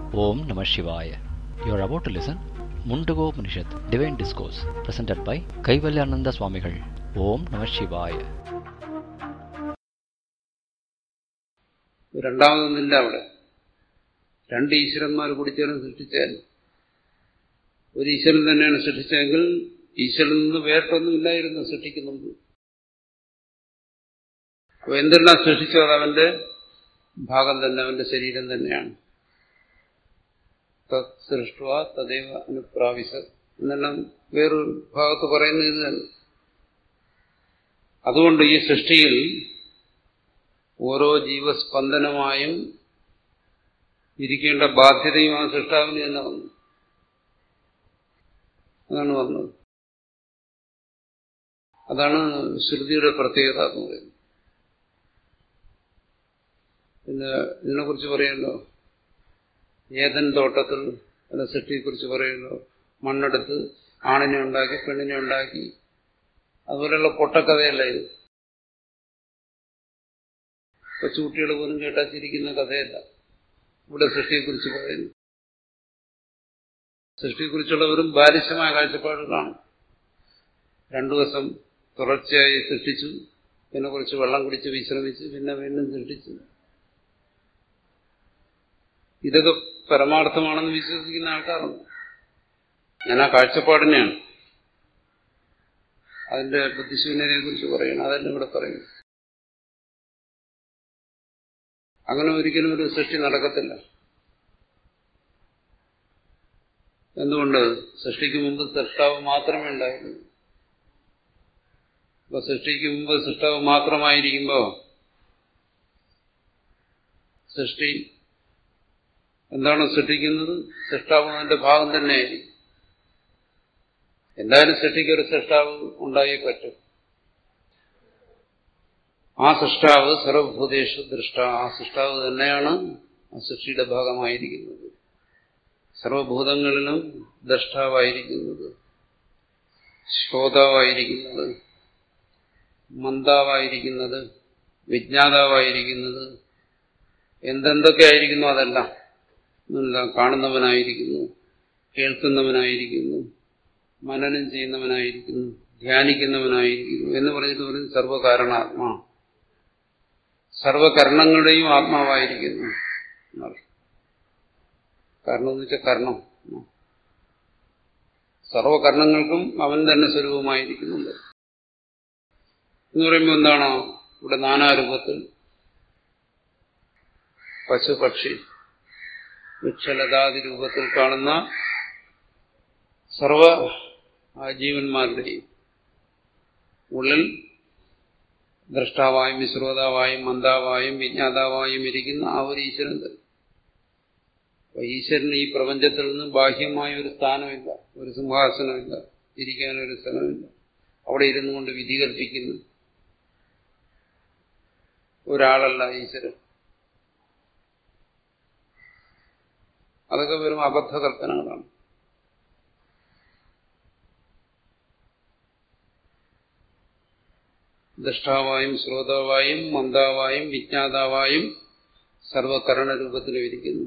Om Namah Shivaya. You are about to listen Mundago Upanishad, Divine Discourse, presented by Kaivalyananda Swamigal. Om Namah Shivaya. രണ്ടാമതൊന്നില്ല അവിടെ രണ്ട് ഈശ്വരന്മാർ കൂടി ചേർന്ന് സൃഷ്ടിച്ചാൽ ഒരു ഈശ്വരൻ തന്നെയാണ് സൃഷ്ടിച്ചതെങ്കിൽ ഈശ്വരനിൽ നിന്ന് വേറിട്ടൊന്നും ഇല്ലായിരുന്നു സൃഷ്ടിക്കുന്നുണ്ട് അപ്പൊ എന്തെല്ലാം സൃഷ്ടിച്ചോ അത് അവന്റെ ഭാഗം തന്നെ അവന്റെ ശരീരം തന്നെയാണ് തത് സൃഷ്ട തദൈവ അനുപ്രാവിശ എന്നെല്ലാം വേറൊരു ഭാഗത്ത് പറയുന്നത് ഇത് തന്നെ അതുകൊണ്ട് ഈ സൃഷ്ടിയിൽ ഓരോ ജീവസ്പന്ദനമായും ഇരിക്കേണ്ട ബാധ്യതയും ആ സൃഷ്ടാവിന് തന്നെ വന്നു അതാണ് വന്നത് അതാണ് ശ്രുതിയുടെ പ്രത്യേകത എന്ന് പറയുന്നത് പിന്നെ ഇതിനെക്കുറിച്ച് പറയുമല്ലോ ഏതൻ തോട്ടത്തിൽ അല്ല സൃഷ്ടിയെക്കുറിച്ച് പറയുമല്ലോ മണ്ണെടുത്ത് ആണിനെ ഉണ്ടാക്കി പെണ്ണിനെ ഉണ്ടാക്കി അതുപോലെയുള്ള പൊട്ടക്കഥയല്ല ഇത് കൊച്ചുകുട്ടികൾ പോലും കേട്ടാ ചിരിക്കുന്ന കഥയല്ല ഇവിടെ സൃഷ്ടിയെക്കുറിച്ച് പറയുന്നു സൃഷ്ടിയെക്കുറിച്ചുള്ള വെറും ബാലിശമായ കാഴ്ചപ്പാടുകളാണ് രണ്ടു ദിവസം തുടർച്ചയായി സൃഷ്ടിച്ചു പിന്നെ കുറച്ച് വെള്ളം കുടിച്ച് വിശ്രമിച്ച് പിന്നെ വീണ്ടും സൃഷ്ടിച്ചു ഇതൊക്കെ പരമാർത്ഥമാണെന്ന് വിശ്വസിക്കുന്ന ആൾക്കാരുണ്ട് ഞാൻ ആ കാഴ്ചപ്പാടിനെയാണ് അതിന്റെ ബുദ്ധിശൂന്യതയെ കുറിച്ച് പറയണം അതല്ല ഇവിടെ പറയുന്നു അങ്ങനെ ഒരിക്കലും ഒരു സൃഷ്ടി നടക്കത്തില്ല എന്തുകൊണ്ട് സൃഷ്ടിക്ക് മുമ്പ് സൃഷ്ടാവ് മാത്രമേ ഉണ്ടായിരുന്നു അപ്പൊ സൃഷ്ടിക്ക് മുമ്പ് സൃഷ്ടാവ് മാത്രമായിരിക്കുമ്പോ സൃഷ്ടി എന്താണ് സൃഷ്ടിക്കുന്നത് സൃഷ്ടാവ് അതിന്റെ ഭാഗം തന്നെയായിരിക്കും എന്തായാലും സൃഷ്ടിക്ക് ഒരു സൃഷ്ടാവ് ഉണ്ടായേ പറ്റും ആ സൃഷ്ടാവ് സർവഭൂതേഷു ദൃഷ്ട ആ സൃഷ്ടാവ് തന്നെയാണ് ആ സൃഷ്ടിയുടെ ഭാഗമായിരിക്കുന്നത് സർവഭൂതങ്ങളിലും ദ്രഷ്ടാവായിരിക്കുന്നത് ശ്രോതാവായിരിക്കുന്നത് മന്ദാവായിരിക്കുന്നത് വിജ്ഞാതാവായിരിക്കുന്നത് എന്തെന്തൊക്കെ ആയിരിക്കുന്നു അതെല്ലാം എല്ലാം കാണുന്നവനായിരിക്കുന്നു കേൾക്കുന്നവനായിരിക്കുന്നു മനനം ചെയ്യുന്നവനായിരിക്കുന്നു ധ്യാനിക്കുന്നവനായിരിക്കുന്നു എന്ന് പറഞ്ഞിട്ട് പറയുന്നത് സർവകാരണാത്മാ സർവകരണങ്ങളുടെയും ആത്മാവായിരിക്കുന്നു കാരണം എന്ന് വെച്ചാൽ കർണം സർവകർണങ്ങൾക്കും അവൻ തന്നെ സ്വരൂപമായിരിക്കുന്നുണ്ട് എന്ന് പറയുമ്പോൾ എന്താണോ ഇവിടെ നാനാരൂപത്തിൽ പശു പക്ഷി വൃക്ഷലതാദി രൂപത്തിൽ കാണുന്ന സർവ ജീവന്മാരുടെയും ഉള്ളിൽ ദ്രഷ്ടാവായും വിശ്രോതാവായും മന്ദാവായും വിജ്ഞാതാവായും ഇരിക്കുന്ന ആ ഒരു ഈശ്വരൻ തന്നെ അപ്പൊ ഈശ്വരന് ഈ പ്രപഞ്ചത്തിൽ നിന്ന് ബാഹ്യമായ ഒരു സ്ഥാനമില്ല ഒരു സിംഹാസനമില്ല ഇരിക്കാനൊരു സ്ഥലമില്ല അവിടെ ഇരുന്നു കൊണ്ട് വിധി കൽപ്പിക്കുന്നു ഒരാളല്ല ഈശ്വരൻ അതൊക്കെ വെറും അബദ്ധ കൽപ്പനകളാണ് ദഷ്ടാവായും ശ്രോതാവായും മന്ദാവായും വിജ്ഞാതാവായും സർവകരണ രൂപത്തിലും ഇരിക്കുന്നു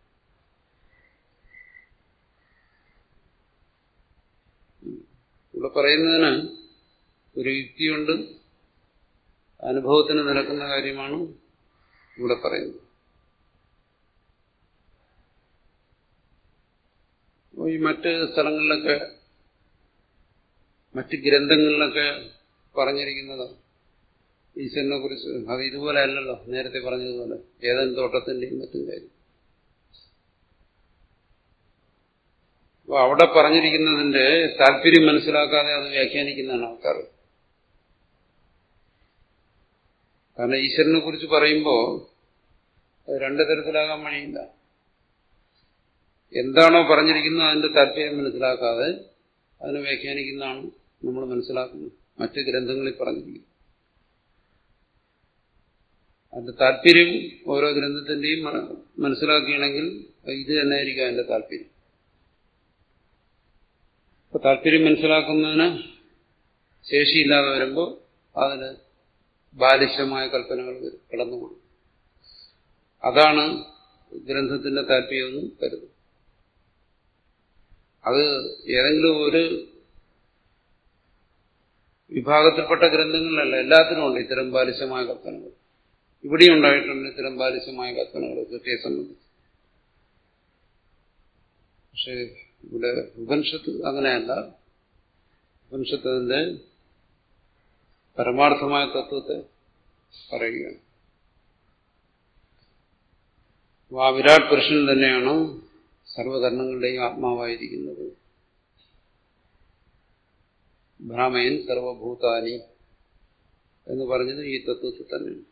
ഇവിടെ പറയുന്നതിന് ഒരു യുക്തിയുണ്ട് അനുഭവത്തിന് നിലക്കുന്ന കാര്യമാണ് ഇവിടെ പറയുന്നത് ഈ മറ്റ് സ്ഥലങ്ങളിലൊക്കെ മറ്റ് ഗ്രന്ഥങ്ങളിലൊക്കെ പറഞ്ഞിരിക്കുന്നത് ഈശ്വരനെ കുറിച്ച് അത് ഇതുപോലെ അല്ലല്ലോ നേരത്തെ പറഞ്ഞതുപോലെ ഏതെങ്കിലും തോട്ടത്തിന്റെയും മറ്റും കാര്യം അപ്പൊ അവിടെ പറഞ്ഞിരിക്കുന്നതിന്റെ താല്പര്യം മനസ്സിലാക്കാതെ അത് വ്യാഖ്യാനിക്കുന്നതാണ് ആൾക്കാർ കാരണം ഈശ്വരനെ കുറിച്ച് പറയുമ്പോൾ രണ്ടു തരത്തിലാകാൻ വഴിയില്ല എന്താണോ പറഞ്ഞിരിക്കുന്നത് അതിന്റെ താല്പര്യം മനസ്സിലാക്കാതെ അതിനെ വ്യാഖ്യാനിക്കുന്നതാണ് നമ്മൾ മനസ്സിലാക്കുന്നത് മറ്റ് ഗ്രന്ഥങ്ങളിൽ പറഞ്ഞിരിക്കുന്നത് അതിന്റെ താല്പര്യം ഓരോ ഗ്രന്ഥത്തിന്റെയും മനസ്സിലാക്കുകയാണെങ്കിൽ ഇത് തന്നെയായിരിക്കും അതിന്റെ താല്പര്യം അപ്പൊ താല്പര്യം മനസ്സിലാക്കുന്നതിന് ശേഷിയില്ലാതെ വരുമ്പോൾ അതിന് ബാലിശമായ കൽപ്പനകൾ കടന്നുകൊള്ളും അതാണ് ഗ്രന്ഥത്തിന്റെ താല്പര്യമൊന്നും കരുതും അത് ഏതെങ്കിലും ഒരു വിഭാഗത്തിൽപ്പെട്ട ഗ്രന്ഥങ്ങളിലല്ല എല്ലാത്തിനും ഉണ്ട് ഇത്തരം ബാലിശമായ കൽപ്പനകൾ ഇവിടെയും ഉണ്ടായിട്ടുണ്ട് ഇത്തരം ബാലിശമായ കൽപ്പനകൾ സൃഷ്ടിയെ സംബന്ധിച്ച് പക്ഷെ ഇവിടെ ഉപനിഷത്ത് അങ്ങനെയല്ല ഉപനിഷത്ത് അതിന്റെ പരമാർത്ഥമായ തത്വത്തെ പറയുകയാണ് ആ വിരാട് പുരുഷൻ തന്നെയാണ് സർവകർണങ്ങളുടെയും ആത്മാവായിരിക്കുന്നത് ഭ്രാമയൻ സർവഭൂതാനി എന്ന് പറഞ്ഞത് ഈ തത്വത്തിൽ തന്നെയാണ്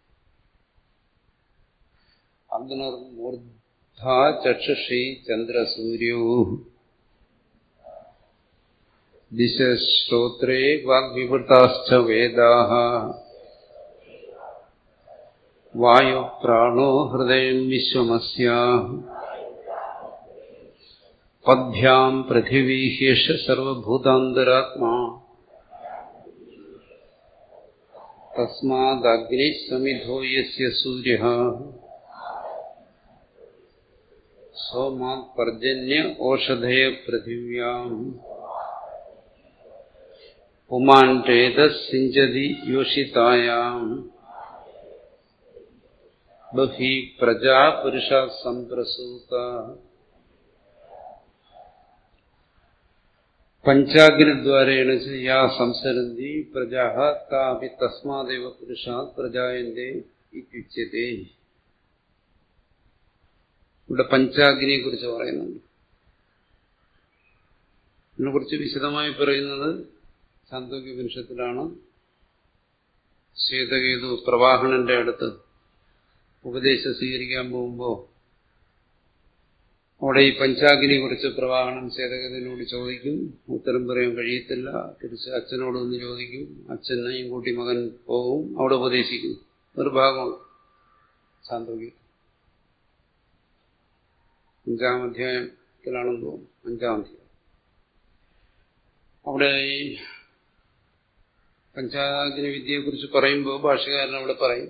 അഗ്നർമൂർധ ചക്ഷുഷി ചന്ദ്രസൂര്യോ ദിശ്രോത്രേ വാഗ്വിവൃതാശ്ച വേദാഹ വായു പ്രാണോ ഹൃദയം വിശ്വമസ്യ പദ്ഭ്യാം പൃഥിവീ ഹ്യേഷ സർവഭൂതാന്തരാത്മാ തസ്മാദഗ്നി സമിധോ യസ്യ സൂര്യ സോമാത് പർജന്യ ഓഷധയ പൃഥിവ്യാം പുമാൻേതസിഞ്ചതി യോഷിതായാം ബഹി പ്രജാ പുരുഷ സംപ്രസൂത പഞ്ചാഗ്നിദ്വാരേണ യാ സംസരന്തി പ്രജാ താപി തസ്മാദേവ പുരുഷാത് പ്രജായന്റെ ഇത്യുച്യത്തെ ഇവിടെ പഞ്ചാഗ്നിയെ കുറിച്ച് പറയുന്നുണ്ട് ഇതിനെക്കുറിച്ച് വിശദമായി പറയുന്നത് ചാന്തോക്യപനിഷത്തിലാണ് ശ്വേതകേതു പ്രവാഹണന്റെ അടുത്ത് ഉപദേശം സ്വീകരിക്കാൻ പോകുമ്പോൾ അവിടെ ഈ പഞ്ചാഗ്നിയെ കുറിച്ച് പ്രവാഹനം ശ്വേതകേതുവിനോട് ചോദിക്കും ഉത്തരം പറയാൻ കഴിയത്തില്ല തിരിച്ച് അച്ഛനോട് ഒന്ന് ചോദിക്കും അച്ഛനെയും കൂട്ടി മകൻ പോവും അവിടെ ഉപദേശിക്കും ഒരു ഭാഗമാണ് ചാന്തോക്യം അഞ്ചാം അധ്യായത്തിലാണെന്ന് തോന്നുന്നു അഞ്ചാം അധ്യായം അവിടെ ഈ പഞ്ചാഗ്നി വിദ്യയെക്കുറിച്ച് പറയുമ്പോൾ ഭാഷകാരൻ അവിടെ പറയും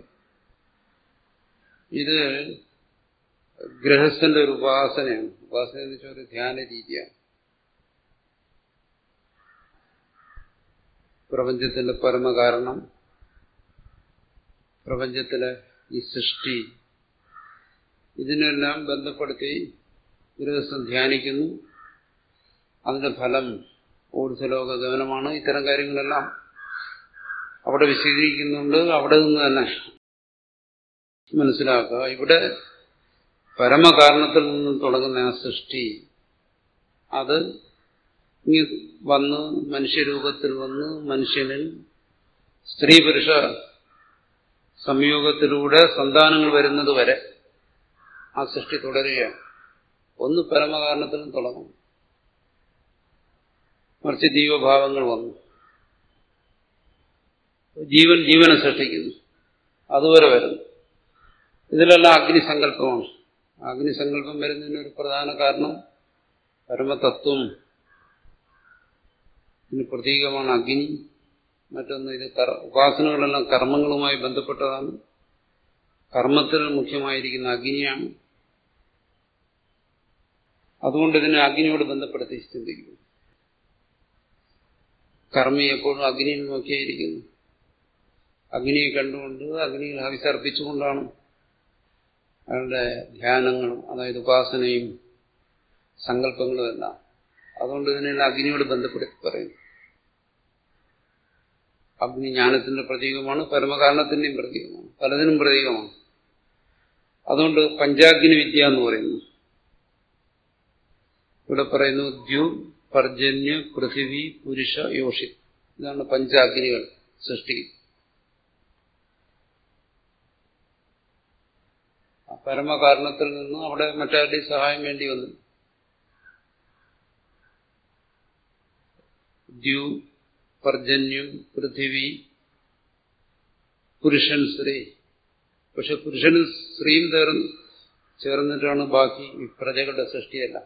ഇത് ഗൃഹസ്ഥന്റെ ഒരു ഉപാസനയാണ് ഉപാസന എന്ന് വെച്ചാൽ ഒരു ധ്യാന രീതിയാണ് പ്രപഞ്ചത്തിന്റെ പരമകാരണം പ്രപഞ്ചത്തിലെ ഈ സൃഷ്ടി ഇതിനെല്ലാം ബന്ധപ്പെടുത്തി ഗൃഹസ്ഥൻ ധ്യാനിക്കുന്നു അതിന്റെ ഫലം ഊർജ്ജലോക ഗമനമാണ് ഇത്തരം കാര്യങ്ങളെല്ലാം അവിടെ വിശദീകരിക്കുന്നുണ്ട് അവിടെ നിന്ന് തന്നെ മനസ്സിലാക്കുക ഇവിടെ പരമകാരണത്തിൽ നിന്നും തുടങ്ങുന്ന ആ സൃഷ്ടി അത് ഇനി വന്ന് മനുഷ്യരൂപത്തിൽ വന്ന് മനുഷ്യനിൽ സ്ത്രീ പുരുഷ സംയോഗത്തിലൂടെ സന്താനങ്ങൾ വരുന്നത് വരെ ആ സൃഷ്ടി തുടരുകയാണ് ഒന്ന് പരമകാരണത്തിൽ നിന്ന് തുടങ്ങും മറിച്ച് ജീവഭാവങ്ങൾ വന്നു ജീവൻ ജീവനെ സൃഷ്ടിക്കുന്നു അതുവരെ വരുന്നു ഇതിലെല്ലാം അഗ്നിസങ്കല്പമാണ് അഗ്നിസങ്കല്പം വരുന്നതിന് ഒരു പ്രധാന കാരണം പരമതത്വം ഇതിന് പ്രതീകമാണ് അഗ്നി മറ്റൊന്ന് ഇത് ഉപാസനകളെല്ലാം കർമ്മങ്ങളുമായി ബന്ധപ്പെട്ടതാണ് കർമ്മത്തിൽ മുഖ്യമായിരിക്കുന്ന അഗ്നിയാണ് അതുകൊണ്ട് ഇതിനെ അഗ്നിയോട് ബന്ധപ്പെടുത്തി ചിന്തിക്കുന്നു കർമ്മി എപ്പോഴും അഗ്നിയിൽ നോക്കിയായിരിക്കുന്നു അഗ്നിയെ കണ്ടുകൊണ്ട് അഗ്നിയിൽ ഹവിസർപ്പിച്ചുകൊണ്ടാണ് അയാളുടെ ധ്യാനങ്ങളും അതായത് ഉപാസനയും സങ്കല്പങ്ങളും എല്ലാം അതുകൊണ്ട് ഇതിനെല്ലാം അഗ്നിയോട് ബന്ധപ്പെടുത്തി പറയുന്നു അഗ്നി ജ്ഞാനത്തിന്റെ പ്രതീകമാണ് പരമകാരണത്തിന്റെയും പ്രതീകമാണ് പലതിനും പ്രതീകമാണ് അതുകൊണ്ട് പഞ്ചാഗ്നി വിദ്യ എന്ന് പറയുന്നു ഇവിടെ പറയുന്നു ദ്യു പർജന്യ പൃഥിവി പുരുഷ യോഷി ഇതാണ് പഞ്ചാഗ്നികൾ സൃഷ്ടി പരമകാരണത്തിൽ നിന്ന് അവിടെ മറ്റാരുടെയും സഹായം വേണ്ടി വന്നു ദ്യു പർജന്യം പൃഥിവി പുരുഷൻ സ്ത്രീ പക്ഷെ പുരുഷനും സ്ത്രീയും ചേർന്ന് ചേർന്നിട്ടാണ് ബാക്കി ഈ പ്രജകളുടെ സൃഷ്ടിയല്ല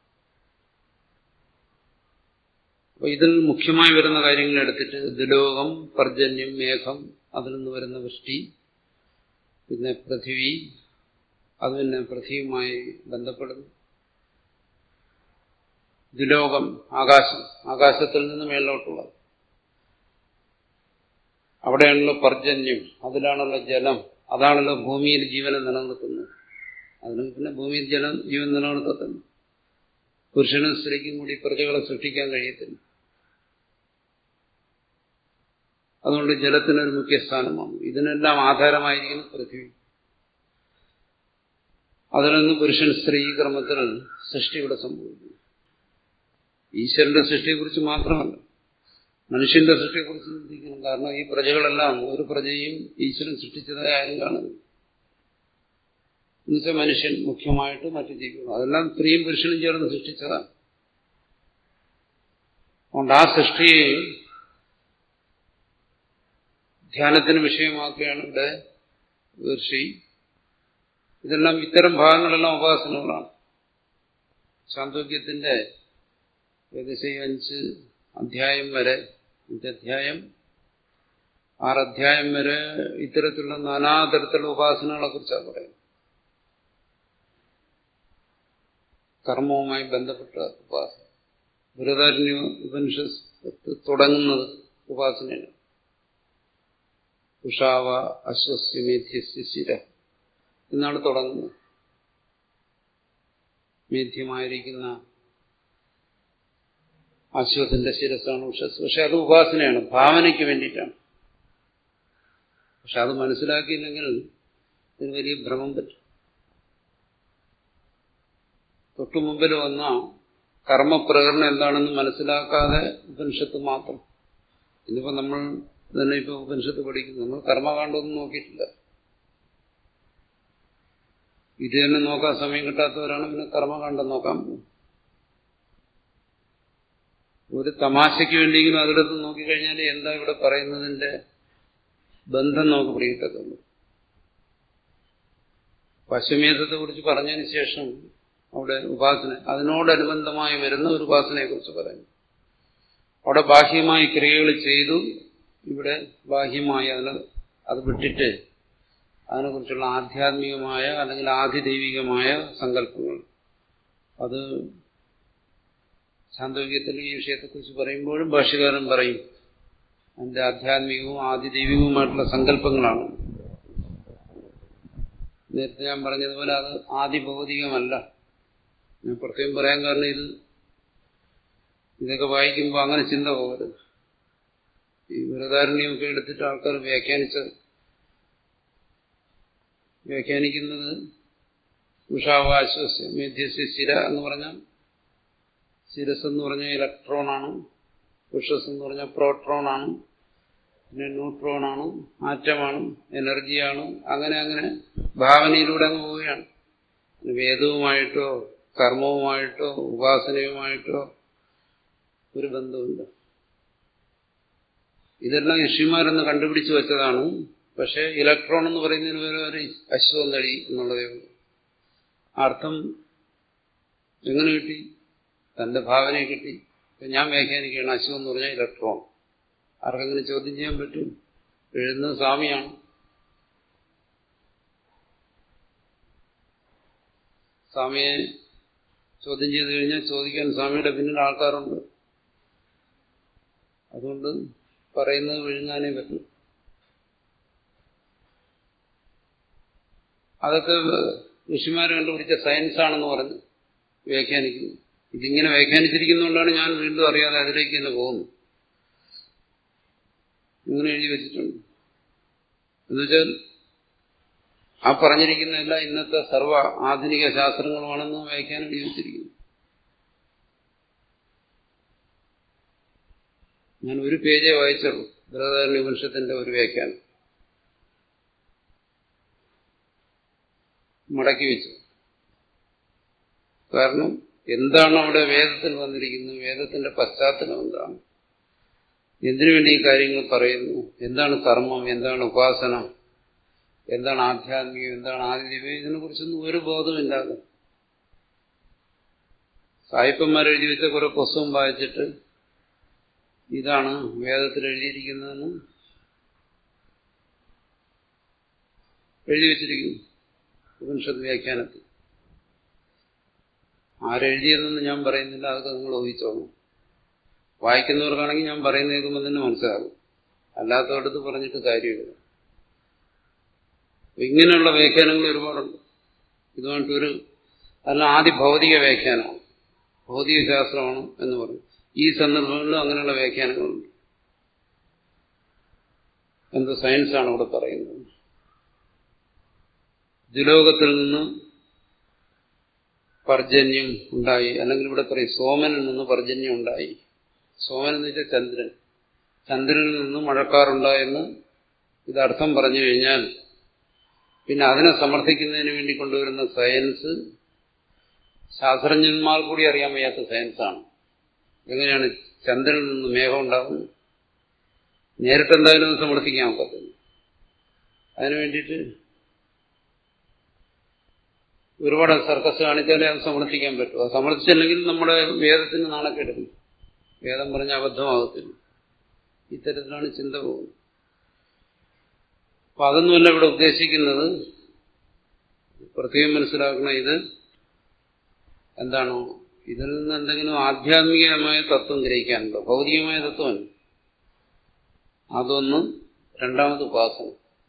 അപ്പൊ ഇതിൽ മുഖ്യമായി വരുന്ന കാര്യങ്ങൾ എടുത്തിട്ട് ദുലോകം പർജന്യം മേഘം അതിൽ നിന്ന് വരുന്ന വൃഷ്ടി പിന്നെ പൃഥിവി അത് പിന്നെ പൃഥ്വിയുമായി ബന്ധപ്പെടുന്നു ദുലോകം ആകാശം ആകാശത്തിൽ നിന്ന് മേലോട്ടുള്ളത് അവിടെയാണല്ലോ പർജന്യം അതിലാണല്ലോ ജലം അതാണല്ലോ ഭൂമിയിൽ ജീവനെ നിലനിർത്തുന്നത് അതിന് പിന്നെ ഭൂമിയിൽ ജലം ജീവൻ നിലനിർത്തത്തില്ല പുരുഷനും സ്ത്രീക്കും കൂടി പ്രജകളെ സൃഷ്ടിക്കാൻ കഴിയത്തില്ല അതുകൊണ്ട് ജലത്തിനൊരു മുഖ്യ സ്ഥാനമാണ് ഇതിനെല്ലാം ആധാരമായിരിക്കുന്ന പൃഥ്വി അതിൽ നിന്ന് പുരുഷൻ സ്ത്രീ ക്രമത്തിൽ സൃഷ്ടി ഇവിടെ സംഭവിക്കുന്നു ഈശ്വരന്റെ സൃഷ്ടിയെക്കുറിച്ച് മാത്രമല്ല മനുഷ്യന്റെ സൃഷ്ടിയെക്കുറിച്ച് ചിന്തിക്കണം കാരണം ഈ പ്രജകളെല്ലാം ഒരു പ്രജയും ഈശ്വരൻ സൃഷ്ടിച്ചതായി ആരും കാണുന്നു എന്നുവെച്ചാൽ മനുഷ്യൻ മുഖ്യമായിട്ട് മറ്റു ജീവികൾ അതെല്ലാം സ്ത്രീയും പുരുഷനും ചേർന്ന് സൃഷ്ടിച്ചതാണ് അതുകൊണ്ട് ആ സൃഷ്ടിയെ ധ്യാനത്തിന് വിഷയമാക്കുകയാണ് ഇവിടെ ഋഷി ഇതെല്ലാം ഇത്തരം ഭാഗങ്ങളെല്ലാം ഉപാസനകളാണ് ചാന്തോക്യത്തിന്റെ ഏകദേശം അഞ്ച് അധ്യായം വരെ അഞ്ചധ്യായം ആറധ്യായം വരെ ഇത്തരത്തിലുള്ള നാനാതരത്തിലുള്ള ഉപാസനകളെ കുറിച്ചാണ് പറയുന്നത് കർമ്മവുമായി ബന്ധപ്പെട്ട ഉപാസന ബൃഹദാരണ്യ ഉപനിഷത്ത് തുടങ്ങുന്നത് ഉപാസനയാണ് ഉഷാവ അശ്വസ്യമേധ്യസ്യ ശിര എന്നാണ് തുടങ്ങുന്നത് മേധ്യമായിരിക്കുന്ന അശ്വത്തിന്റെ ശിരസാണ് ഉഷസ് പക്ഷെ അത് ഉപാസനയാണ് ഭാവനയ്ക്ക് വേണ്ടിയിട്ടാണ് പക്ഷെ അത് മനസ്സിലാക്കിയില്ലെങ്കിൽ ഇതിന് വലിയ ഭ്രമം പറ്റും തൊട്ടു മുമ്പിൽ വന്ന കർമ്മപ്രകടനം എന്താണെന്ന് മനസ്സിലാക്കാതെ ഉപനിഷത്ത് മാത്രം ഇന്നിപ്പോ നമ്മൾ തന്നെ ഇപ്പൊ ഉപനിഷത്ത് പഠിക്കുന്നു നമ്മൾ കർമ്മകാണ്ഡമൊന്നും നോക്കിയിട്ടില്ല ഇത് തന്നെ നോക്കാൻ സമയം കിട്ടാത്തവരാണ് പിന്നെ കർമ്മകാണ്ഡം നോക്കാൻ പോകും ഒരു തമാശയ്ക്ക് വേണ്ടിയെങ്കിലും അതിടത്ത് നോക്കിക്കഴിഞ്ഞാൽ എന്താ ഇവിടെ പറയുന്നതിന്റെ ബന്ധം നമുക്ക് പിടികിട്ടത്തുള്ളൂ പശുമേധത്തെ കുറിച്ച് പറഞ്ഞതിന് ശേഷം അവിടെ ഉപാസന അതിനോടനുബന്ധമായി വരുന്ന ഒരു ഉപാസനയെ കുറിച്ച് പറയുന്നു അവിടെ ബാഹ്യമായി ക്രിയകൾ ചെയ്തു ഇവിടെ ബാഹ്യമായി അതിന് അത് വിട്ടിട്ട് അതിനെക്കുറിച്ചുള്ള ആധ്യാത്മികമായ അല്ലെങ്കിൽ ആധിദൈവികമായ സങ്കല്പങ്ങൾ അത് ശാന്തോക്യത്തിൽ ഈ വിഷയത്തെക്കുറിച്ച് പറയുമ്പോഴും ഭാഷ്യകാരൻ പറയും അതിന്റെ ആധ്യാത്മികവും ആദിദൈവികവുമായിട്ടുള്ള സങ്കല്പങ്ങളാണ് നേരത്തെ ഞാൻ പറഞ്ഞതുപോലെ അത് ആദിഭൗതികമല്ല ഞാൻ പ്രത്യേകം പറയാൻ കാരണം ഇത് ഇതൊക്കെ വായിക്കുമ്പോൾ അങ്ങനെ ചിന്ത പോകരുത് ഈ വൃതാരണ്യമൊക്കെ എടുത്തിട്ട് ആൾക്കാർ വ്യാഖ്യാനിച്ചത് വ്യാഖ്യാനിക്കുന്നത് ഉഷാവാശ്വസ്യ മേധ്യസ്യ ശിര എന്ന് പറഞ്ഞാൽ ശിരസ് എന്ന് പറഞ്ഞാൽ ഇലക്ട്രോണാണ് ഉഷസ് എന്ന് പറഞ്ഞാൽ പ്രോട്രോണാണ് പിന്നെ ന്യൂട്രോണാണ് ആറ്റമാണ് എനർജിയാണ് അങ്ങനെ അങ്ങനെ ഭാവനയിലൂടെ അങ്ങ് പോവുകയാണ് വേദവുമായിട്ടോ കർമ്മവുമായിട്ടോ ഉപാസനയുമായിട്ടോ ഒരു ബന്ധമില്ല ഇതെല്ലാം ഋഷിമാരെന്ന് കണ്ടുപിടിച്ചു വെച്ചതാണ് പക്ഷെ ഇലക്ട്രോൺ എന്ന് പറയുന്നതിന് പേര് ഒരു അശ്വന്തഴി എന്നുള്ളതേ ഉള്ളൂ അർത്ഥം എങ്ങനെ കിട്ടി തന്റെ ഭാവനയെ കിട്ടി ഞാൻ വ്യാഖ്യാനിക്കുകയാണ് അശ്വം എന്ന് പറഞ്ഞാൽ ഇലക്ട്രോൺ ആർക്കെങ്കിലും ചോദ്യം ചെയ്യാൻ പറ്റും എഴുതുന്നത് സ്വാമിയാണ് സ്വാമിയെ ചോദ്യം ചെയ്തു കഴിഞ്ഞാൽ ചോദിക്കാൻ സ്വാമിയുടെ പിന്നിൽ ആൾക്കാരുണ്ട് അതുകൊണ്ട് പറയുന്നത് വിഴുങ്ങാനേ പറ്റും അതൊക്കെ ഋഷിമാർ കണ്ടുപിടിച്ച സയൻസാണെന്ന് പറഞ്ഞ് വ്യാഖ്യാനിക്കുന്നു ഇതിങ്ങനെ വ്യാഖ്യാനിച്ചിരിക്കുന്നതുകൊണ്ടാണ് ഞാൻ വീണ്ടും അറിയാതെ അതിലേക്ക് തന്നെ പോകുന്നു ഇങ്ങനെ എഴുതി വെച്ചിട്ടുണ്ട് എന്നുവെച്ചാൽ ആ പറഞ്ഞിരിക്കുന്നതെല്ലാം ഇന്നത്തെ സർവ്വ ആധുനിക ശാസ്ത്രങ്ങളുമാണെന്ന് വ്യാഖ്യാനം എഴുതി വെച്ചിരിക്കുന്നു ഞാൻ ഒരു പേജേ വായിച്ചുള്ളൂ ബൃഹദാരണ്യ ഉപനിഷത്തിന്റെ ഒരു വ്യാഖ്യാനം മടക്കി വെച്ചു കാരണം എന്താണ് അവിടെ വേദത്തിൽ വന്നിരിക്കുന്നത് വേദത്തിന്റെ പശ്ചാത്തലം എന്താണ് എന്തിനു വേണ്ടി ഈ കാര്യങ്ങൾ പറയുന്നു എന്താണ് കർമ്മം എന്താണ് ഉപാസന എന്താണ് ആധ്യാത്മികം എന്താണ് ആദിദൈവം ഇതിനെ കുറിച്ചൊന്നും ഒരു ബോധമില്ലാതെ സായിപ്പന്മാർ എഴുതി വെച്ച കുറെ പുസ്തകം വായിച്ചിട്ട് ഇതാണ് വേദത്തിൽ എഴുതിയിരിക്കുന്നതെന്ന് എഴുതി വെച്ചിരിക്കുന്നു ഉപനിഷത്ത് വ്യാഖ്യാനത്തിൽ ആരെഴുതിയതെന്ന് ഞാൻ പറയുന്നില്ല അതൊക്കെ നിങ്ങൾ ഊഹിച്ചോളൂ വായിക്കുന്നവർക്കാണെങ്കിൽ ഞാൻ പറയുന്ന കേൾക്കുമ്പോൾ തന്നെ മനസ്സിലാകും അല്ലാത്തവടത്ത് പറഞ്ഞിട്ട് കാര്യമില്ല ഇങ്ങനെയുള്ള വ്യാഖ്യാനങ്ങൾ ഒരുപാടുണ്ട് ഇതുമായിട്ടൊരു അല്ല ആദ്യ ഭൗതിക വ്യാഖ്യാനമാണ് ഭൗതിക ശാസ്ത്രമാണ് എന്ന് പറയും ഈ സന്ദർഭങ്ങളിലും അങ്ങനെയുള്ള വ്യാഖ്യാനങ്ങളുണ്ട് എന്ത് സയൻസാണ് ഇവിടെ പറയുന്നത് ദുലോകത്തിൽ നിന്ന് പർജന്യം ഉണ്ടായി അല്ലെങ്കിൽ ഇവിടെ പറയും സോമനിൽ നിന്ന് പർജന്യം ഉണ്ടായി സോമൻ എന്ന് വെച്ചാൽ ചന്ദ്രൻ ചന്ദ്രനിൽ നിന്ന് മഴക്കാറുണ്ടായെന്ന് ഇതർത്ഥം പറഞ്ഞു കഴിഞ്ഞാൽ പിന്നെ അതിനെ സമർത്ഥിക്കുന്നതിന് വേണ്ടി കൊണ്ടുവരുന്ന സയൻസ് ശാസ്ത്രജ്ഞന്മാർ കൂടി അറിയാൻ വയ്യാത്ത സയൻസാണ് എങ്ങനെയാണ് ചന്ദ്രനിൽ നിന്ന് മേഘം ഉണ്ടാകുന്നത് നേരിട്ട് എന്തായാലും സമർത്ഥിക്കാൻ ഒക്കത്തില്ല അതിനു വേണ്ടിയിട്ട് ഒരുപാട് സർക്കസ് കാണിച്ചാലേ അത് സമർത്ഥിക്കാൻ പറ്റും അത് സമർത്ഥിച്ചില്ലെങ്കിൽ നമ്മുടെ വേദത്തിന് നാണക്കെടുക്കും വേദം പറഞ്ഞ അബദ്ധമാകത്തില്ല ഇത്തരത്തിലാണ് ചിന്ത പോകുന്നത് അപ്പൊ അതൊന്നുമല്ല ഇവിടെ ഉദ്ദേശിക്കുന്നത് പ്രത്യേകം മനസ്സിലാക്കണം ഇത് എന്താണോ ഇതിൽ നിന്ന് എന്തെങ്കിലും ആധ്യാത്മികമായ തത്വം ഗ്രഹിക്കാനുണ്ടോ ഭൗതികമായ തത്വമല്ല അതൊന്ന് രണ്ടാമത് ഉപാസന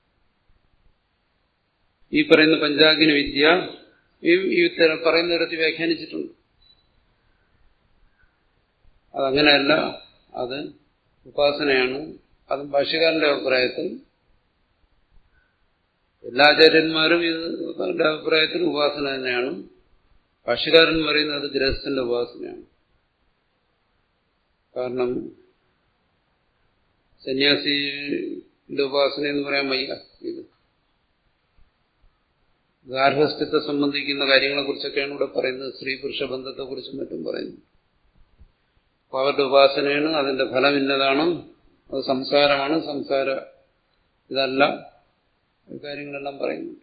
ഈ പറയുന്ന പഞ്ചാഗ്നി വിദ്യ ഈ ഈ പറയുന്ന തരത്തിൽ വ്യാഖ്യാനിച്ചിട്ടുണ്ട് അതങ്ങനെയല്ല അത് ഉപാസനയാണ് അതും ഭാഷ്യക്കാരന്റെ അഭിപ്രായത്തിൽ എല്ലാ ആചാര്യന്മാരും ഇത് അഭിപ്രായത്തിൽ ഉപാസന തന്നെയാണ് ഭാഷ്യക്കാരൻ പറയുന്നത് ഗൃഹസ്ഥന്റെ ഉപാസനയാണ് കാരണം സന്യാസിയുടെ ഉപാസന എന്ന് പറയാൻ വയ്യ ഇത് ഗാർഹസ്ഥ്യത്തെ സംബന്ധിക്കുന്ന കാര്യങ്ങളെ കുറിച്ചൊക്കെയാണ് ഇവിടെ പറയുന്നത് സ്ത്രീ പുരുഷ ബന്ധത്തെക്കുറിച്ചും മറ്റും പറയുന്നത് അപ്പൊ അവരുടെ ഉപാസനയാണ് അതിന്റെ ഫലം ഇന്നതാണ് അത് സംസാരമാണ് സംസാര ഇതല്ല കാര്യങ്ങളെല്ലാം പറയുന്നുണ്ട്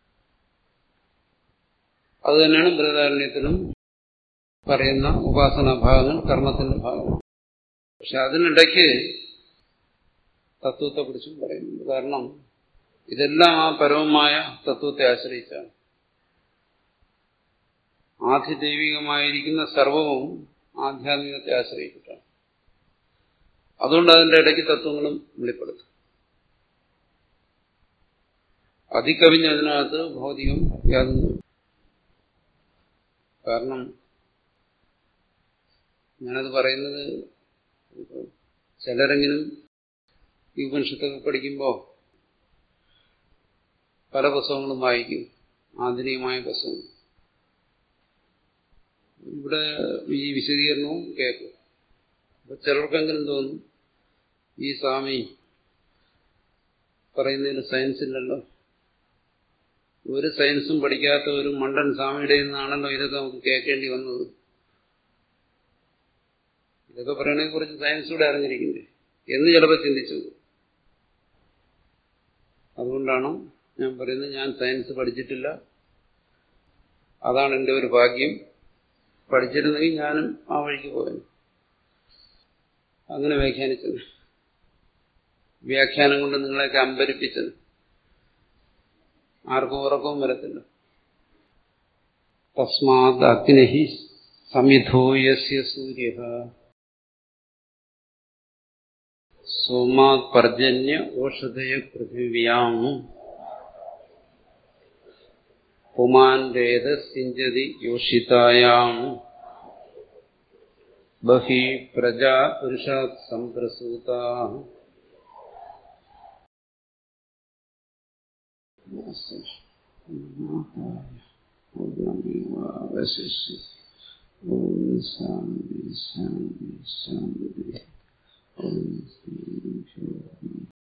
അത് തന്നെയാണ് ബൃഹദാരണ്യത്തിലും പറയുന്ന ഉപാസനാ ഭാഗങ്ങൾ കർമ്മത്തിന്റെ ഭാഗമാണ് പക്ഷെ അതിനിടയ്ക്ക് തത്വത്തെക്കുറിച്ചും പറയുന്നുണ്ട് കാരണം ഇതെല്ലാം ആ പരമമായ തത്വത്തെ ആശ്രയിച്ചാണ് ആധിദൈവികമായിരിക്കുന്ന സർവവും ആധ്യാത്മികത്തെ ആശ്രയിച്ചിട്ടാണ് അതുകൊണ്ട് അതിന്റെ ഇടയ്ക്ക് തത്വങ്ങളും വെളിപ്പെടുത്തും അതികവിഞ്ഞതിനകത്ത് ഭൗതികം യാതൊന്നും കാരണം ഞാനത് പറയുന്നത് ചിലരെങ്കിലും ഈ ഉപനിഷത്തൊക്കെ പഠിക്കുമ്പോൾ പല പുസ്തകങ്ങളും വായിക്കും ആധുനികമായ പുസ്തകങ്ങൾ ഇവിടെ ഈ വിശദീകരണവും കേൾക്കും അപ്പൊ ചിലർക്കെങ്കിലും തോന്നും ഈ സ്വാമി പറയുന്നതിന് സയൻസ് ഇല്ലല്ലോ ഒരു സയൻസും പഠിക്കാത്ത ഒരു മണ്ടൻ സ്വാമിയുടെ നിന്നാണല്ലോ ഇതൊക്കെ നമുക്ക് കേൾക്കേണ്ടി വന്നത് ഇതൊക്കെ പറയണതിനെ കുറിച്ച് സയൻസ് കൂടെ അറിഞ്ഞിരിക്കണ്ടേ എന്ന് ചിലപ്പോൾ ചിന്തിച്ചു അതുകൊണ്ടാണ് ഞാൻ പറയുന്നത് ഞാൻ സയൻസ് പഠിച്ചിട്ടില്ല അതാണ് എൻ്റെ ഒരു ഭാഗ്യം പഠിച്ചിരുന്നെങ്കിൽ ഞാനും ആ വഴിക്ക് പോയത് അങ്ങനെ വ്യാഖ്യാനിച്ചത് വ്യാഖ്യാനം കൊണ്ട് നിങ്ങളെയൊക്കെ അമ്പരിപ്പിച്ചത് ആർക്കും ഉറക്കവും വരത്തില്ല തസ്മാത് അഗ്നി സമിധോ യസ്യ സൂര്യ സോമാത് പർജന്യ ഓഷധയ പൃഥിവ്യാം പുമാൻ വേദ സിഞ്ചതി യോഷിതായാം ബഹി പ്രജാ പുരുഷാത് സംപ്രസൂത ഓം ശാന്തി ശാന്തി ശാന്തി ഓം